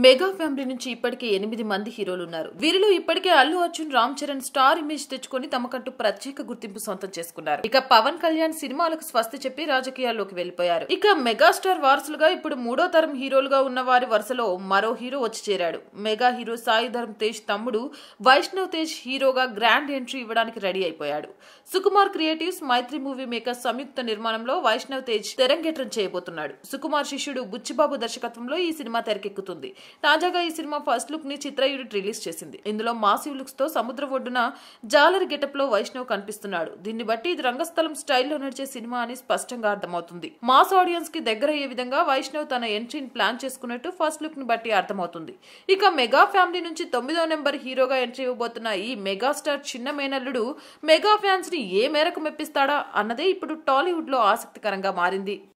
mega family నుంచి ఇప్పటికే ఎనిమిది మంది హీరోలు ఉన్నారు వీరిలో ఇప్పటికే అల్లు అర్జున్ రామ్ చరణ్ స్టార్ ఇమేజ్ తెచ్చుకొని తమకంటూ ప్రత్యేక గుర్తింపు సొంతం చేసుకున్నారు ఇక పవన్ కళ్యాణ్ సినిమాలకు స్వస్తి చెప్పి రాజకీయాల్లోకి వెళ్లిపోయారు ఇక మెగాస్టార్ వారసులుగా ఇప్పుడు మూడో తరం హీరోలుగా ఉన్న వారి వరుసలో మరో హీరో వచ్చి చేరాడు మెగా హీరో సాయి ధర్మ్ తేజ్ తమ్ముడు వైష్ణవ్ తేజ్ హీరోగా గ్రాండ్ ఎంట్రీ ఇవ్వడానికి రెడీ అయిపోయాడు Sukumar creatives Mythri movie makers సంయుక్త నిర్మాణంలో వైష్ణవ్ తేజ్ తెరంగేట్రం చేయబోతున్నాడు సుకుమార్ శిష్యుడు బుచ్చిబాబు దర్శకత్వంలో ఈ సినిమా తెరకెక్కుతుంది తాజాగా ఈ సినిమా ఫస్ట్ లుక్ ని చిత్ర యూనిట్ రిలీజ్ చేసింది ఇందులో మాసివ్ లుక్స్ తో సముద్ర ఒడ్డున జాలరి గెటప్ లో వైష్ణవ్ కనిపిస్తున్నాడు దీన్ని బట్టి ఇది రంగస్థలం స్టైల్లో నడిచే సినిమా అని స్పష్టంగా అర్థమవుతుంది మాస్ ఆడియన్స్ కి దగ్గరయ్యే విధంగా వైష్ణవ్ తన ఎంట్రీని ప్లాన్ చేసుకున్నట్టు ఫస్ట్ లుక్ ని బట్టి అర్థమవుతుంది ఇక మెగా ఫ్యామిలీ నుంచి తొమ్మిదో నెంబర్ హీరోగా ఎంట్రీ ఇవ్వబోతున్న ఈ మెగాస్టార్ చిన్న మేనల్లుడు మెగా ఫ్యాన్స్ ని ఏ మేరకు మెప్పిస్తాడా అన్నదే ఇప్పుడు టాలీవుడ్ లో ఆసక్తికరంగా మారింది